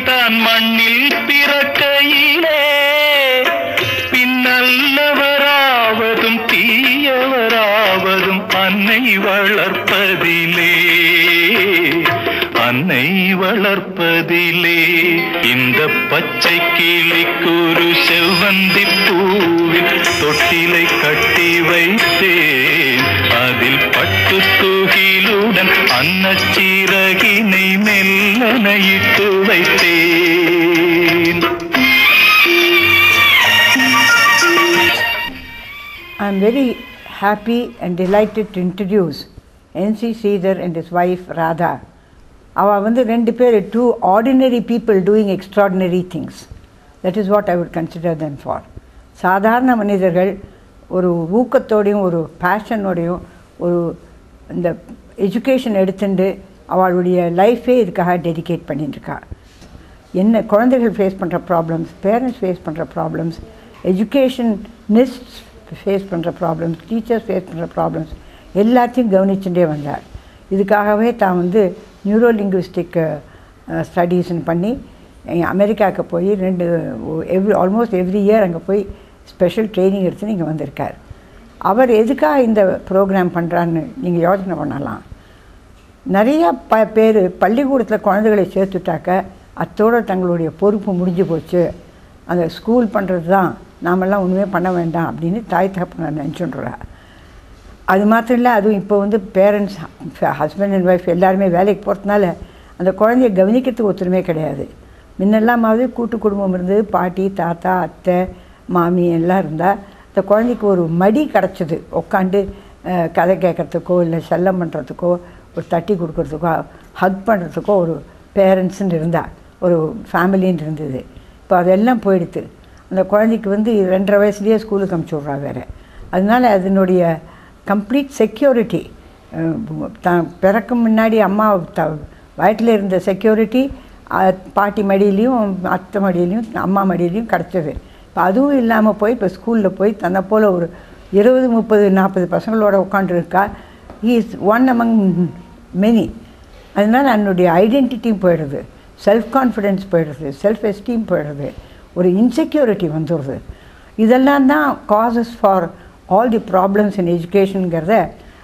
தான் மண்ணில் பிறக்கையிலே பின்னல்லவராவதும் தீயவராவதும் அன்னை வளர்ப்பதிலே அன்னை வளர்ப்பதிலே இந்த பச்சை கிளிக்கூறு செவ்வந்தி பூவில் தொட்டிலை கட்டி வைத்தேன் அதில் பட்டு தூகிலுடன் அன்னச்சீரகினை மெல்லனையிட்டு வைத்தேன் I am very happy and delighted to introduce N.C. Sridhar and his wife Radha. அவ வந்து ரெண்டு பேர் two ordinary people doing extraordinary things that is what I would consider then for சாதாரண மனிதர்கள் ஒரு ஊக்கத்தோடையும் ஒரு பேஷனோடையும் ஒரு இந்த எஜுகேஷன் எடுத்துட்டு அவளுடைய லைஃபே இதுக்காக டெடிகேட் பண்ணிட்டு இருக்கா என்ன குழந்தைகள் ஃபேஸ் பண்ணுற ப்ராப்ளம்ஸ் பேரண்ட்ஸ் ஃபேஸ் பண்ணுற ப்ராப்ளம்ஸ் எஜுகேஷனிஸ்ட் ஃபேஸ் பண்ணுற ப்ராப்ளம்ஸ் டீச்சர்ஸ் ஃபேஸ் பண்ணுற ப்ராப்ளம்ஸ் எல்லாத்தையும் கவனிச்சுட்டே வந்தார் இதுக்காகவே தான் வந்து நியூரோ லிங்குவிஸ்டிக் ஸ்டடீஸ்னு பண்ணி இங்க அமெரிக்காவுக்கு போய் ரெண்டு எவ்ரி ஆல்மோஸ்ட் எவ்ரி இயர் அங்கே போய் ஸ்பெஷல் ட்ரைனிங் எடுத்து இங்கே வந்திருக்கார் அவர் எதுக்காக இந்த ப்ரோக்ராம் பண்ணுறான்னு நீங்கள் யோசனை பண்ணலாம் நிறைய ப பேர் பள்ளிக்கூடத்தில் குழந்தைகளை சேர்த்துட்டாக்க அத்தோட தங்களுடைய பொறுப்பு முடிஞ்சு போச்சு அந்த ஸ்கூல் பண்ணுறது தான் நாமெல்லாம் ஒன்றுமே பண்ண வேண்டாம் அப்படின்னு தாய் தகப்பனார் நினச்சுன்றா அது மாத்திரம் இல்லை அதுவும் இப்போ வந்து பேரண்ட்ஸ் ஹஸ்பண்ட் அண்ட் ஒய்ஃப் எல்லாருமே வேலைக்கு போகிறதுனால அந்த குழந்தைய கவனிக்கிறதுக்கு ஒத்துருமே கிடையாது முன்னெல்லாமாவது கூட்டு குடும்பம் இருந்தது பாட்டி தாத்தா அத்தை மாமி எல்லாம் இருந்தால் அந்த குழந்தைக்கு ஒரு மடி கிடச்சிது உட்காந்து கதை கேட்குறதுக்கோ இல்லை செல்லம் பண்ணுறதுக்கோ ஒரு தட்டி கொடுக்கறதுக்கோ ஹக் பண்ணுறதுக்கோ ஒரு பேரண்ட்ஸுன்னு இருந்தா ஒரு ஃபேமிலின்னு இருந்தது இப்போ அதெல்லாம் போயிடுது அந்த குழந்தைக்கு வந்து ரெண்டரை வயசுலேயே ஸ்கூலுக்கு அமுச்சு விட்றா வேறு அதனால அதனுடைய கம்ப்ளீட் செக்யூரிட்டி தான் பிறக்கும் முன்னாடி அம்மா த வயிற்றில் இருந்த செக்யூரிட்டி பாட்டி மடியிலையும் அத்தை மடியிலையும் அம்மா மடியிலையும் கிடச்சது இப்போ அதுவும் இல்லாமல் போய் இப்போ ஸ்கூலில் போய் தன்னை போல் ஒரு இருபது முப்பது நாற்பது பசங்களோட உட்காந்துருக்கா he is one among many அதனால் என்னுடைய ஐடென்டிட்டியும் போயிடுது செல்ஃப் கான்ஃபிடென்ஸ் போயிடுது செல்ஃப் எஸ்டீம் போயிடுது ஒரு இன்செக்யூரிட்டி வந்துடுது இதெல்லாம் தான் causes for all the problems in எஜுகேஷனுங்கிறத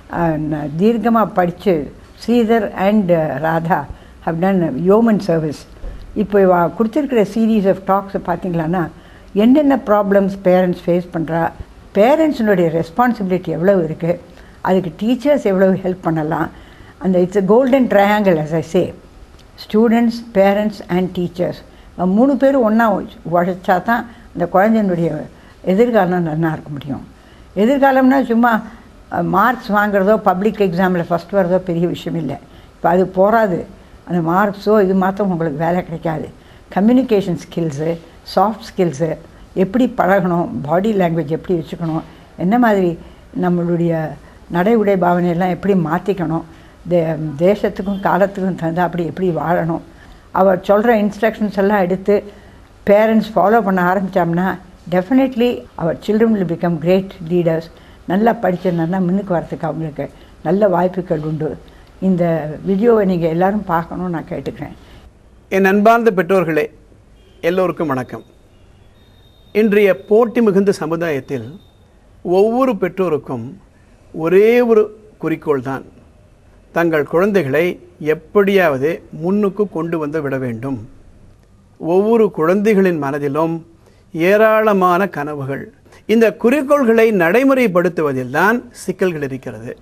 தீர்க்கமாக படித்து Sridhar and Radha have done yeoman service இப்போ இவ கொடுத்துருக்கிற சீரீஸ் ஆஃப் டாக்ஸை பார்த்தீங்களான்னா என்னென்ன ப்ராப்ளம்ஸ் பேரண்ட்ஸ் ஃபேஸ் பண்ணுறா பேரண்ட்ஸினுடைய ரெஸ்பான்சிபிலிட்டி எவ்வளோ இருக்குது அதுக்கு டீச்சர்ஸ் எவ்வளோ ஹெல்ப் பண்ணலாம் அந்த it's golden triangle as I say students parents and teachers மூணு பேரும் ஒன்றா உழைச்சா தான் அந்த குழந்தையினுடைய எதிர்காலம் நல்லா இருக்க முடியும் எதிர்காலம்னா சும்மா மார்க்ஸ் வாங்குறதோ பப்ளிக் எக்ஸாமில் ஃபஸ்ட் வரதோ பெரிய விஷயம் இல்லை இப்போ அது போகாது அந்த மார்க்ஸோ இது மாத்திரம் உங்களுக்கு வேலை கிடைக்காது கம்யூனிகேஷன் ஸ்கில்ஸு சாஃப்ட் ஸ்கில்ஸு எப்படி பழகணும் பாடி லாங்குவேஜ் எப்படி வச்சுக்கணும் என்ன மாதிரி நம்மளுடைய நடை உடை பாவனையெல்லாம் எப்படி மாற்றிக்கணும் தே தேசத்துக்கும் காலத்துக்கும் தகுந்த அப்படி எப்படி வாழணும் அவர் சொல்கிற இன்ஸ்ட்ரக்ஷன்ஸ் எல்லாம் எடுத்து பேரண்ட்ஸ் ஃபாலோ பண்ண ஆரம்பித்தோம்னா definitely our children will become great leaders நல்லா படித்து நல்லா முன்னுக்கு வரத்துக்கு அவங்களுக்கு நல்ல வாய்ப்புகள் உண்டு இந்த வீடியோவை நீங்கள் எல்லாரும் பார்க்கணும்னு நான் கேட்டுக்கிறேன் என் அன்பார்ந்த பெற்றோர்களே எல்லோருக்கும் வணக்கம் இன்றைய போட்டி மிகுந்த சமுதாயத்தில் ஒவ்வொரு பெற்றோருக்கும் ஒரே ஒரு குறிக்கோள் தான் தங்கள் குழந்தைகளை எப்படியாவது முன்னுக்கு கொண்டு வந்து விட வேண்டும் ஒவ்வொரு குழந்தைகளின் மனதிலும் ஏராளமான கனவுகள் இந்த குறிக்கோள்களை நடைமுறைப்படுத்துவதில் தான் சிக்கல்கள் இருக்கிறது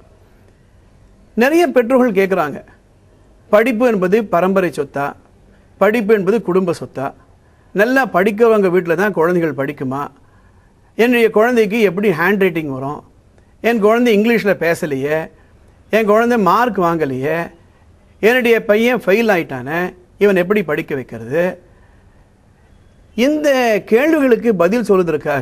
நிறைய பெற்றோர்கள் கேட்குறாங்க படிப்பு என்பது பரம்பரை சொத்தா படிப்பு என்பது குடும்ப சொத்தா நல்லா படிக்கிறவங்க வீட்டில் தான் குழந்தைகள் படிக்குமா என்னுடைய குழந்தைக்கு எப்படி ஹேண்ட் ரைட்டிங் வரும் என் குழந்தை இங்கிலீஷில் பேசலையே என் குழந்தை மார்க் வாங்கலையே என்னுடைய பையன் ஃபெயில் ஆயிட்டானே இவன் எப்படி படிக்க வைக்கிறது இந்த கேள்விகளுக்கு பதில் சொல்வதற்காக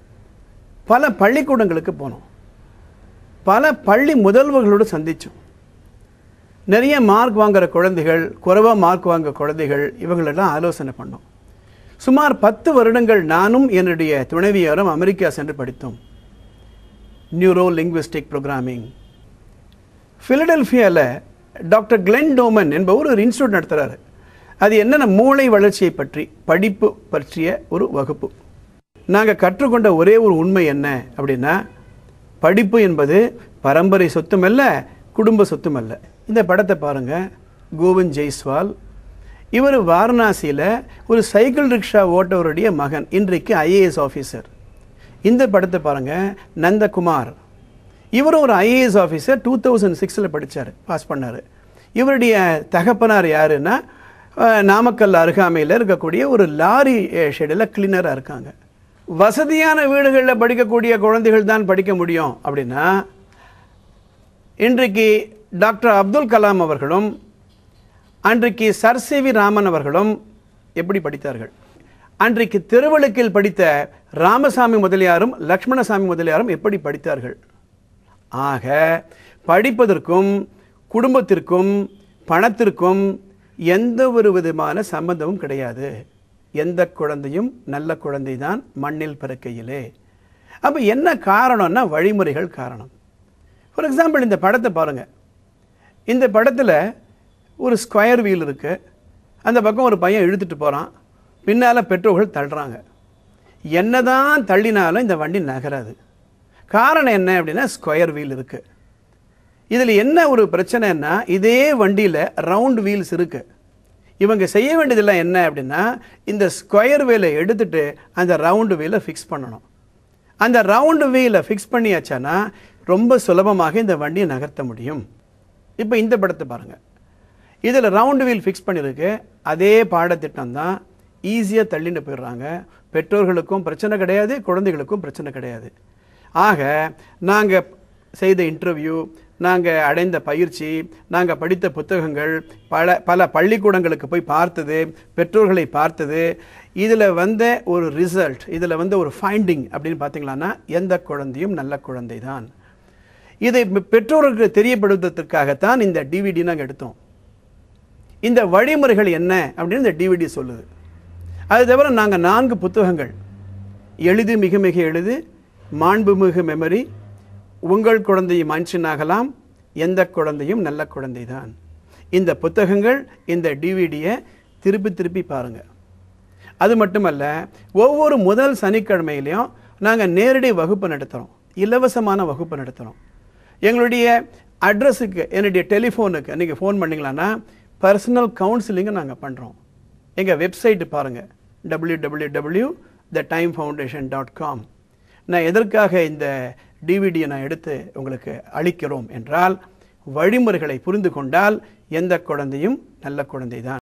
பல பள்ளிக்கூடங்களுக்கு போனோம் பல பள்ளி முதல்வர்களோடு சந்தித்தோம் நிறைய மார்க் வாங்குற குழந்தைகள் குறைவாக மார்க் வாங்குற குழந்தைகள் இவங்களெல்லாம் ஆலோசனை பண்ணோம் சுமார் பத்து வருடங்கள் நானும் என்னுடைய துணைவியாரும் அமெரிக்கா சென்று படித்தோம் நியூரோ லிங்குவிஸ்டிக் ப்ரோக்ராமிங் ஃபிலடெல்ஃபியாவில் டாக்டர் கிளென் டோமன் என்பவர் ஒரு இன்ஸ்டியூட் நடத்துகிறாரு அது என்னென்ன மூளை வளர்ச்சியை பற்றி படிப்பு பற்றிய ஒரு வகுப்பு நாங்கள் கற்றுக்கொண்ட ஒரே ஒரு உண்மை என்ன அப்படின்னா படிப்பு என்பது பரம்பரை சொத்தும் அல்ல குடும்ப சொத்தும் அல்ல இந்த படத்தை பாருங்க கோவிந்த் ஜெய்ஸ்வால் இவர் வாரணாசியில் ஒரு சைக்கிள் ரிக்ஷா ஓட்டவருடைய மகன் இன்றைக்கு ஐஏஎஸ் ஆஃபீஸர் இந்த படத்தை பாருங்க நந்தகுமார் இவரும் ஒரு ஐஏஎஸ் ஆஃபீஸர் டூ தௌசண்ட் சிக்ஸில் படித்தார் பாஸ் பண்ணார் இவருடைய தகப்பனார் யாருன்னா அஹ், நாமக்கல் அருகாமையில் இருக்கக்கூடிய ஒரு லாரி ஷெடில் கிளீனராக இருக்காங்க வசதியான வீடுகளில் படிக்கக்கூடிய குழந்தைகள் தான் படிக்க முடியும் அப்படின்னா இன்றைக்கு டாக்டர் அப்துல் கலாம் அவர்களும் அன்றைக்கு சர் சி வி ராமன் அவர்களும் எப்படி படித்தார்கள் அன்றைக்கு திருவழுக்கில் படித்த ராமசாமி முதலியாரும் லக்ஷ்மணசாமி முதலியாரும் எப்படி படித்தார்கள் ஆக படிப்பதற்கும் குடும்பத்திற்கும் பணத்திற்கும் எந்த ஒரு விதமான சம்பந்தமும் கிடையாது எந்த குழந்தையும் நல்ல குழந்தை தான் மண்ணில் பிறக்கையிலே அப்போ என்ன காரணம்னா வழிமுறைகள் காரணம் ஃபார் எக்ஸாம்பிள் இந்த படத்தை பாருங்க இந்த படத்தில் ஒரு ஸ்கொயர் வீல் இருக்கு அந்த பக்கம் ஒரு பையன் இழுத்துட்டு போகிறான் பின்னால் பெற்றோர்கள் தள்ளுறாங்க என்னதான் தள்ளினாலும் இந்த வண்டி நகராது காரணம் என்ன அப்படின்னா ஸ்கொயர் வீல் இருக்கு இதில் என்ன ஒரு பிரச்சனைன்னா இதே வண்டியில் ரவுண்ட் வீல்ஸ் இருக்கு இவங்க செய்ய வேண்டியதெல்லாம் என்ன அப்படின்னா இந்த ஸ்கொயர் வீலை எடுத்துட்டு அந்த ரவுண்டு வீலை ஃபிக்ஸ் பண்ணணும் அந்த ரவுண்டு வீலை ஃபிக்ஸ் பண்ணியாச்சானா ரொம்ப சுலபமாக இந்த வண்டியை நகர்த்த முடியும் இப்போ இந்த படத்தை பாருங்கள் இதில் ரவுண்டு வீல் ஃபிக்ஸ் பண்ணியிருக்கு அதே பாடத்திட்டம் தான் ஈஸியாக தள்ளிட்டு போயிடுறாங்க பெற்றோர்களுக்கும் பிரச்சனை கிடையாது குழந்தைகளுக்கும் பிரச்சனை கிடையாது ஆக நாங்கள் செய்த இன்டர்வியூ நாங்கள் அடைந்த பயிற்சி நாங்கள் படித்த புத்தகங்கள் பல பல பள்ளிக்கூடங்களுக்கு போய் பார்த்தது பெற்றோர்களை பார்த்தது இதில் வந்த ஒரு ரிசல்ட் இதில் வந்து ஒரு ஃபைண்டிங் அப்படின்னு பார்த்தீங்களான்னா எந்த குழந்தையும் நல்ல குழந்தை தான் இதை பெற்றோர்களுக்கு தெரியப்படுத்துவதற்காகத்தான் இந்த டிவிடி நாங்கள் எடுத்தோம் இந்த வழிமுறைகள் என்ன அப்படின்னு இந்த டிவிடி சொல்லுது அது தவிர நாங்கள் நான்கு புத்தகங்கள் எளிது மிக மிக எளிது மாண்புமிகு மெமரி உங்கள் குழந்தை மனுஷனாகலாம் எந்த குழந்தையும் நல்ல குழந்தை தான் இந்த புத்தகங்கள் இந்த டிவிடியை திருப்பி திருப்பி பாருங்கள் அது மட்டுமல்ல ஒவ்வொரு முதல் சனிக்கிழமையிலையும் நாங்கள் நேரடி வகுப்பு நடத்துகிறோம் இலவசமான வகுப்பு நடத்துகிறோம் எங்களுடைய அட்ரஸுக்கு என்னுடைய டெலிஃபோனுக்கு நீங்கள் ஃபோன் பண்ணிங்களான்னா பர்சனல் கவுன்சிலிங்கை நாங்கள் பண்ணுறோம் எங்கள் வெப்சைட்டு பாருங்கள் W W W the time foundation dot com நான் எதற்காக இந்த டிவிடியை நான் எடுத்து உங்களுக்கு அளிக்கிறோம் என்றால் வழிமுறைகளை புரிந்து கொண்டால் எந்த குழந்தையும் நல்ல குழந்தை தான்